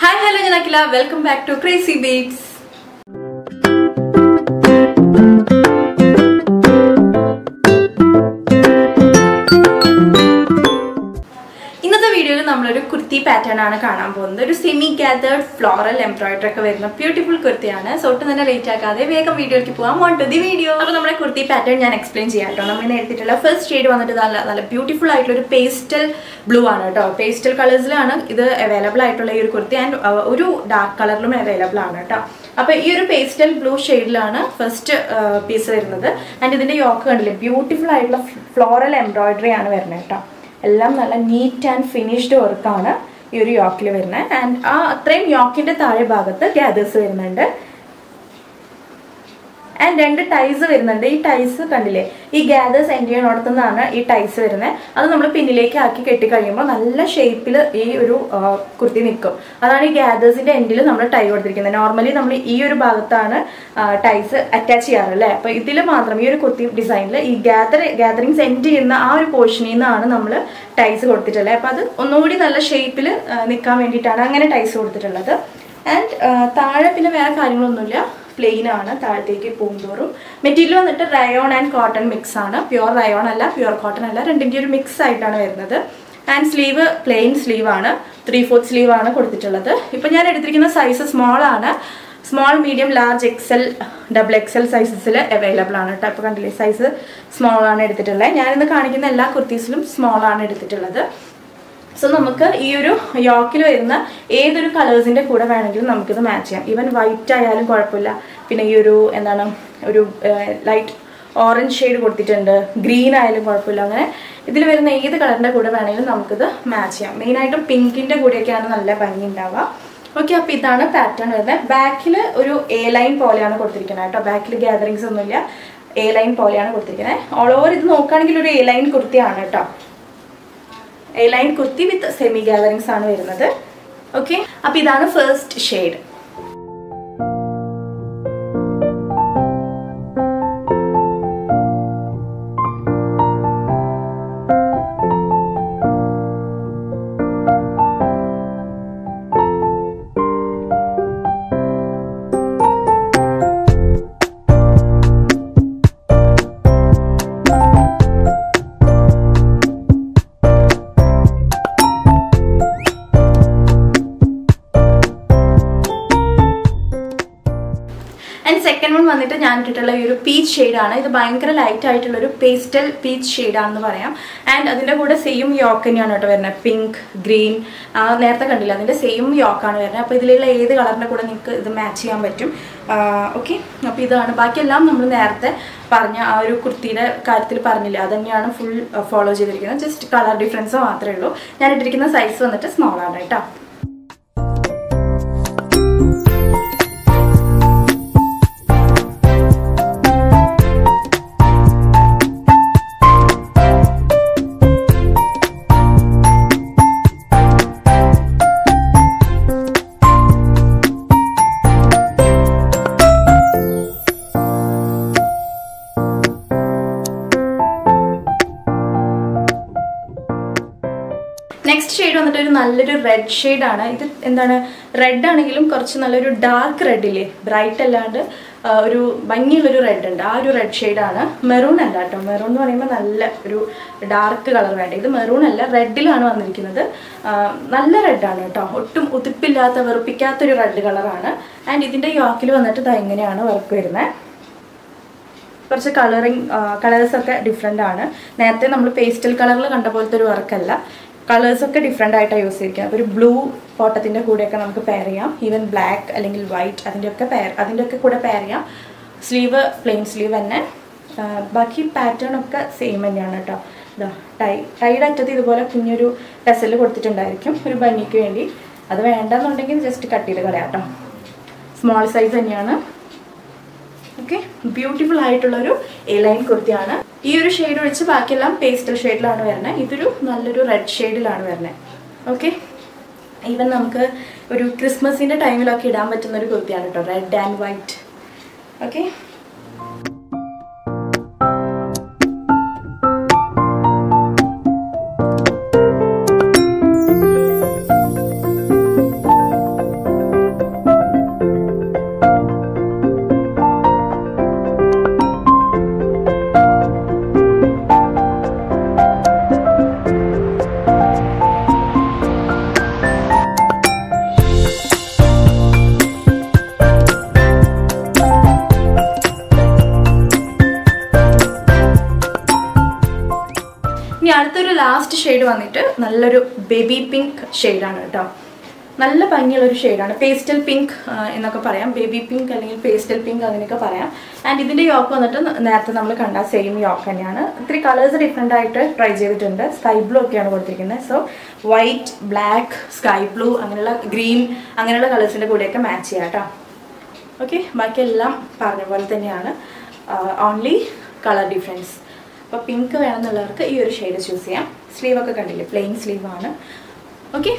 hi hello ഞാൻ Akhila welcome back to crazy beats ഇന്നത്തെ വീഡിയോയിൽ നമ്മളൊരു കുർത്തി പാറ്റേൺ ആണ് കാണാൻ പോകുന്നത് ഒരു സെമി ഗാതേർഡ് ഫ്ലോറൽ എംബ്രോയിഡറി ഒക്കെ വരുന്ന ബ്യൂട്ടിഫുൾ കുർത്തിയാണ് സോ ഒട്ടും തന്നെ ലേറ്റ് ആക്കാതെ വേഗം വീഡിയോയ്ക്ക് പോകാം വോണ്ട് ടു ദി വീഡിയോ അപ്പോൾ നമ്മുടെ കുർത്തി പാറ്റേൺ ഞാൻ എക്സ്പ്ലെയിൻ ചെയ്യാം കേട്ടോ നമ്മൾ എടുത്തിട്ടുള്ള ഫസ്റ്റ് ഷെയ്ഡ് വന്നിട്ട് നല്ല നല്ല ബ്യൂട്ടിഫുൾ ആയിട്ടുള്ള ഒരു പേസ്റ്റൽ ബ്ലൂ ആണ് കേട്ടോ പേസ്റ്റൽ കളേഴ്സിലാണ് ഇത് അവൈലബിൾ ആയിട്ടുള്ള ഈ ഒരു കുർത്തി ആൻഡ് ഒരു ഡാർക്ക് കളറിലും അവൈലബിൾ ആണ് കേട്ടോ അപ്പൊ ഈ ഒരു പേസ്റ്റൽ ബ്ലൂ ഷെയ്ഡിലാണ് ഫസ്റ്റ് പീസ് വരുന്നത് ആൻഡ് ഇതിന്റെ യോക്ക് കണ്ടില്ലേ ബ്യൂട്ടിഫുൾ ആയിട്ടുള്ള ഫ്ലോറൽ എംബ്രോയിഡറി ആണ് വരുന്നത് കേട്ടോ എല്ലാം നല്ല നീറ്റ് ആൻഡ് ഫിനിഷ്ഡ് വർക്കാണ് ഈ ഒരു യോക്കിൽ വരുന്നത് ആൻഡ് ആ അത്രയും യോക്കിന്റെ താഴെ ഭാഗത്ത് ഗ്യാദേഴ്സ് വരുന്നുണ്ട് ആൻഡ് രണ്ട് ടൈസ് വരുന്നുണ്ട് ഈ ടൈസ് കണ്ടില്ലേ ഈ ഗ്യാദേഴ്സ് എൻഡ് ചെയ്യണോടത്തുനിന്നാണ് ഈ ടൈസ് വരുന്നത് അത് നമ്മൾ പിന്നിലേക്ക് ആക്കി കെട്ടി കഴിയുമ്പോൾ നല്ല ഷേപ്പിൽ ഈ ഒരു കുർത്തി നിൽക്കും അതാണ് ഈ ഗ്യാദേഴ്സിന്റെ എൻഡിൽ നമ്മൾ ടൈ കൊടുത്തിരിക്കുന്നത് നോർമലി നമ്മൾ ഈ ഒരു ഭാഗത്താണ് ടൈസ് അറ്റാച്ച് ചെയ്യാറ് അല്ലേ അപ്പൊ ഇതിൽ മാത്രം ഈ ഒരു കുർത്തി ഡിസൈനിൽ ഈ ഗ്യാദർ ഗ്യാദറിങ്സ് എൻഡ് ചെയ്യുന്ന ആ ഒരു പോർഷനിൽ നിന്നാണ് നമ്മൾ ടൈസ് കൊടുത്തിട്ടുള്ളത് അപ്പൊ അത് ഒന്നുകൂടി നല്ല ഷേപ്പിൽ നിൽക്കാൻ വേണ്ടിയിട്ടാണ് അങ്ങനെ ടൈസ് കൊടുത്തിട്ടുള്ളത് ആൻഡ് താഴെ പിന്നെ വേറെ കാര്യങ്ങളൊന്നുമില്ല പ്ലെയിൻ ആണ് താഴത്തേക്ക് പോകുന്തോറും മെറ്റീരിയൽ വന്നിട്ട് റയോൺ ആൻഡ് കോട്ടൺ മിക്സ് ആണ് പ്യുവർ റയോൺ അല്ല പ്യുവർ കോട്ടൺ അല്ല രണ്ടിൻ്റെ ഒരു മിക്സ് ആയിട്ടാണ് വരുന്നത് ആൻഡ് സ്ലീവ് പ്ലെയിൻ സ്ലീവ് ആണ് ത്രീ ഫോർത്ത് സ്ലീവ് ആണ് കൊടുത്തിട്ടുള്ളത് ഇപ്പം ഞാൻ എടുത്തിരിക്കുന്ന സൈസ് സ്മോൾ ആണ് small medium large XL double XL സൈസസിൽ അവൈലബിൾ ആണ് കേട്ടോ ഇപ്പോൾ കണ്ടില്ലേ സൈസ് സ്മോൾ ആണ് എടുത്തിട്ടുള്ളത് ഞാനിന്ന് കാണിക്കുന്ന എല്ലാ കുർത്തീസിലും സ്മോൾ ആണ് എടുത്തിട്ടുള്ളത് സോ നമുക്ക് ഈ ഒരു യോക്കിൽ വരുന്ന ഏതൊരു കളേഴ്സിന്റെ കൂടെ വേണമെങ്കിലും നമുക്കിത് മാച്ച് ചെയ്യാം ഈവൻ വൈറ്റ് ആയാലും കുഴപ്പമില്ല പിന്നെ ഈ ഒരു എന്താണ് ഒരു ലൈറ്റ് ഓറഞ്ച് ഷെയ്ഡ് കൊടുത്തിട്ടുണ്ട് ഗ്രീൻ ആയാലും കുഴപ്പമില്ല അങ്ങനെ ഇതിൽ വരുന്ന ഏത് കളറിന്റെ കൂടെ വേണമെങ്കിലും നമുക്കിത് മാച്ച് ചെയ്യാം മെയിനായിട്ടും പിങ്കിന്റെ കൂടെയൊക്കെയാണ് നല്ല ഭംഗി ഉണ്ടാവുക ഓക്കെ അപ്പോൾ ഇതാണ് പാറ്റേൺ വരുന്നത് ബാക്കിൽ ഒരു എ ലൈൻ പോലെയാണ് കൊടുത്തിരിക്കുന്നത് കേട്ടോ ബാക്കിൽ ഗ്യാതറിങ്സ് ഒന്നുമില്ല എ ലൈൻ പോലെയാണ് കൊടുത്തിരിക്കുന്നത് ഓൾ ഓവർ ഇത് നോക്കുകയാണെങ്കിൽ ഒരു എ ലൈൻ കുർത്തിയാണ് കേട്ടോ A line kurti with semi gatherings ആണ് വരുന്നത് ഓക്കെ അപ്പൊ ഇതാണ് first shade and second one വന്നിട്ട് ഞാൻ ഇട്ടിട്ടുള്ള ഈ ഒരു പീച്ച് ഷെയ്ഡാണ് ഇത് ഭയങ്കര ലൈറ്റ് ആയിട്ടുള്ള ഒരു പേസ്റ്റൽ പീച്ച് ഷെയ്ഡാണെന്ന് പറയാം ആൻഡ് അതിൻ്റെ കൂടെ സെയിം യോക്ക് തന്നെയാണ് കേട്ടോ വരുന്നത് പിങ്ക് ഗ്രീൻ നേരത്തെ കണ്ടില്ല അതിൻ്റെ സെയിം യോക്കാണ് വരുന്നത് അപ്പോൾ ഇതിലുള്ള ഏത് കളറിൻ്റെ കൂടെ നിങ്ങൾക്ക് ഇത് മാച്ച് ചെയ്യാൻ പറ്റും ഓക്കെ അപ്പോൾ ഇതാണ് ബാക്കിയെല്ലാം നമ്മൾ നേരത്തെ പറഞ്ഞ ആ ഒരു കുർത്തിയുടെ കാര്യത്തിൽ പറഞ്ഞില്ല അത് തന്നെയാണ് ഫുൾ ഫോളോ ചെയ്തിരിക്കുന്നത് ജസ്റ്റ് കളർ ഡിഫറൻസ് മാത്രമേ ഉള്ളൂ ഞാൻ ഇട്ടിരിക്കുന്ന സൈസ് വന്നിട്ട് സ്മോൾ ആണ് കേട്ടോ നെക്സ്റ്റ് ഷെയ്ഡ് വന്നിട്ട് ഒരു നല്ലൊരു റെഡ് ഷെയ്ഡാണ് ഇത് എന്താണ് റെഡ് ആണെങ്കിലും കുറച്ച് നല്ലൊരു ഡാർക്ക് റെഡ് ഇല്ലേ ബ്രൈറ്റ് അല്ലാണ്ട് ഒരു ഭംഗിയുള്ളൊരു റെഡ് ഉണ്ട് ആ ഒരു റെഡ് ഷെയ്ഡാണ് മെറൂൺ അല്ല കേട്ടോ മെറൂൺ എന്ന് പറയുമ്പോൾ നല്ല ഒരു ഡാർക്ക് കളർ വേണ്ട ഇത് മെറൂൺ അല്ല റെഡിലാണ് വന്നിരിക്കുന്നത് നല്ല റെഡാണ് കേട്ടോ ഒട്ടും ഉതിപ്പില്ലാത്ത വെറുപ്പിക്കാത്തൊരു റെഡ് കളറാണ് ആൻഡ് ഇതിൻ്റെ യോക്കിൽ വന്നിട്ട് ഇത് എങ്ങനെയാണ് വർക്ക് വരുന്നത് കുറച്ച് കളറിങ് കളേഴ്സൊക്കെ ഡിഫറെൻ്റ് ആണ് നേരത്തെ നമ്മൾ പേസ്റ്റൽ കളറിൽ കണ്ട പോലത്തെ ഒരു വർക്കല്ല കളേഴ്സൊക്കെ ഡിഫറെൻ്റ് ആയിട്ടാണ് യൂസ് ചെയ്തിരിക്കുന്നത് ഒരു ബ്ലൂ ഫോട്ടത്തിൻ്റെ കൂടെയൊക്കെ നമുക്ക് പെയർ ചെയ്യാം ഈവൻ ബ്ലാക്ക് അല്ലെങ്കിൽ വൈറ്റ് അതിൻ്റെയൊക്കെ പെയർ അതിൻ്റെയൊക്കെ കൂടെ പെയർ ചെയ്യാം സ്ലീവ് പ്ലെയിൻ സ്ലീവ് തന്നെ ബാക്കി പാറ്റേൺ ഒക്കെ സെയിം തന്നെയാണ് കേട്ടോ ഇതാ ടൈ ടൈഡ് അറ്റത്ത് ഇതുപോലെ കുഞ്ഞൊരു ടെസൽ കൊടുത്തിട്ടുണ്ടായിരിക്കും ഒരു ഭംഗിക്ക് വേണ്ടി അത് വേണ്ടെന്നുണ്ടെങ്കിൽ ജസ്റ്റ് കട്ട് ചെയ്ത് കളയാം കേട്ടോ സ്മോൾ സൈസ് തന്നെയാണ് ഓക്കെ ബ്യൂട്ടിഫുൾ ആയിട്ടുള്ളൊരു എ ലൈൻ കുർത്തിയാണ് ഈ ഒരു ഷെയ്ഡ് ഒഴിച്ച് ബാക്കിയെല്ലാം പേസ്റ്റൽ ഷെയ്ഡിലാണ് വരുന്നത് ഇതൊരു നല്ലൊരു റെഡ് ഷെയ്ഡിലാണ് വരുന്നത് ഓക്കെ ഈവൻ നമുക്ക് ഒരു ക്രിസ്മസിൻ്റെ ടൈമിലൊക്കെ ഇടാൻ പറ്റുന്ന ഒരു കുർത്തിയാണ് കേട്ടോ red and white okay last shade വന്നിട്ട് നല്ലൊരു ബേബി പിങ്ക് ഷെയ്ഡാണ് കേട്ടോ നല്ല ഭംഗിയുള്ള ഒരു ഷെയ്ഡാണ് പേസ്റ്റൽ പിങ്ക് എന്നൊക്കെ പറയാം ബേബി പിങ്ക് അല്ലെങ്കിൽ പേസ്റ്റൽ പിങ്ക് അങ്ങനെയൊക്കെ പറയാം ആൻഡ് ഇതിൻ്റെ യോക്ക് വന്നിട്ട് ന- നേരത്തെ നമ്മൾ കണ്ട സെയിം യോക്ക് തന്നെയാണ് ഇത്തിരി കളേഴ്സ് ഡിഫറെൻ്റ് ആയിട്ട് ട്രൈ ചെയ്തിട്ടുണ്ട് സ്കൈ ബ്ലൂ ഒക്കെയാണ് കൊടുത്തിരിക്കുന്നത് so white black sky blue അങ്ങനെയുള്ള ഗ്രീൻ അങ്ങനെയുള്ള കളേഴ്സിൻ്റെ കൂടെയൊക്കെ മാച്ച് ചെയ്യാം കേട്ടോ ഓക്കെ ബാക്കിയെല്ലാം പറഞ്ഞ പോലെ തന്നെയാണ് ഓൺലി കളർ ഡിഫറൻസ് അപ്പോൾ പിങ്ക് വേണമെന്നുള്ളവർക്ക് ഈ ഒരു ഷെയ്ഡ് ചൂസ് ചെയ്യാം സ്ലീവ് ഒക്കെ കണ്ടില്ലേ പ്ലെയിൻ സ്ലീവ് ആണ് ഓക്കെ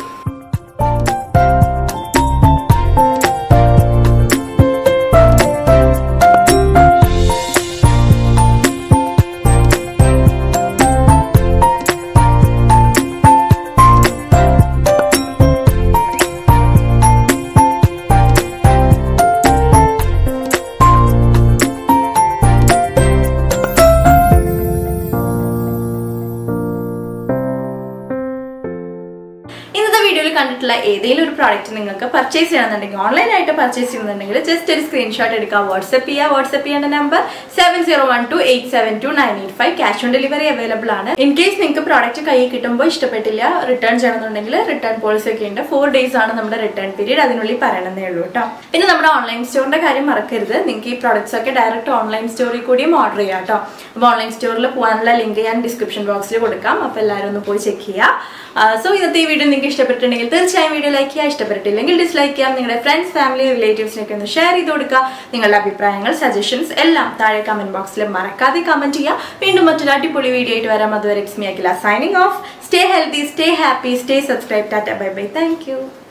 ഇന്നത്തെ വീഡിയോയിൽ കണ്ടിട്ടുള്ള ഏതെങ്കിലും ഒരു പ്രോഡക്റ്റ് നിങ്ങൾക്ക് പർച്ചേസ് ചെയ്യണമെന്നുണ്ടെങ്കിൽ ഓൺലൈനായിട്ട് പർച്ചേസ് ചെയ്യുന്നുണ്ടെങ്കിൽ ജസ്റ്റ് ഒരു സ്ക്രീൻഷോട്ട് എടുക്കുക വാട്സ്ആപ്പ് ചെയ്യുക വാട്സ്ആപ്പ് ചെയ്യേണ്ട number seven zero one two eight seven two nine eight five cash on delivery available ആണ് ഇൻ കേസ് നിങ്ങൾക്ക് പ്രോഡക്റ്റ് കയ്യിൽ കിട്ടുമ്പോൾ ഇഷ്ടപ്പെട്ടില്ല റിട്ടേൺ ചെയ്യണമെന്നുണ്ടെങ്കിൽ റിട്ടേൺ പോളിസി ഒക്കെ ഉണ്ട് ഫോർ ഡേയ്സ് ആണ് നമ്മുടെ റിട്ടേൺ പീരീഡ് അതിനുള്ളിൽ പറയണമെന്നേ ഉള്ളൂ കേട്ടോ പിന്നെ നമ്മുടെ ഓൺലൈൻ സ്റ്റോറിന്റെ കാര്യം മറക്കരുത് നിങ്ങൾക്ക് ഈ പ്രോഡക്ട്സ് ഒക്കെ ഡയറക്റ്റ് ഓൺലൈൻ സ്റ്റോറിൽ കൂടിയും ഓർഡർ ചെയ്യാം കേട്ടോ അപ്പോൾ ഓൺലൈൻ സ്റ്റോറിൽ പോകാനുള്ള ലിങ്ക് ഞാൻ ഡിസ്ക്രിപ്ഷൻ ബോക്സിൽ കൊടുക്കാം അപ്പോൾ എല്ലാവരും ഒന്ന് പോയി ചെക്ക് ചെയ്യുക സോ ഇന്നത്തെ ഈ വീഡിയോ നിങ്ങൾക്ക് ഇഷ്ടപ്പെട്ടിട്ടുണ്ടെങ്കിൽ തീർച്ചയായും വീഡിയോ ലൈക്ക് ചെയ്യുക ഇഷ്ടപ്പെട്ടിട്ടില്ലെങ്കിൽ ഡിസ്ലൈക്ക് ചെയ്യാം നിങ്ങളുടെ ഫ്രണ്ട്സ് ഫാമിലി റിലേറ്റീവ്സിനൊക്കെ ഒന്ന് ഷെയർ ചെയ്ത് കൊടുക്കുക നിങ്ങളുടെ അഭിപ്രായങ്ങൾ സജഷൻസ് എല്ലാം താഴെ കമന്റ് ബോക്സിൽ മറക്കാതെ കമന്റ് ചെയ്യുക വീണ്ടും മറ്റൊരു അടിപൊളി വീഡിയോ ആയിട്ട് വരാം അതുവരെ it's me Akhila signing off stay healthy stay happy stay subscribe tata bye bye thank U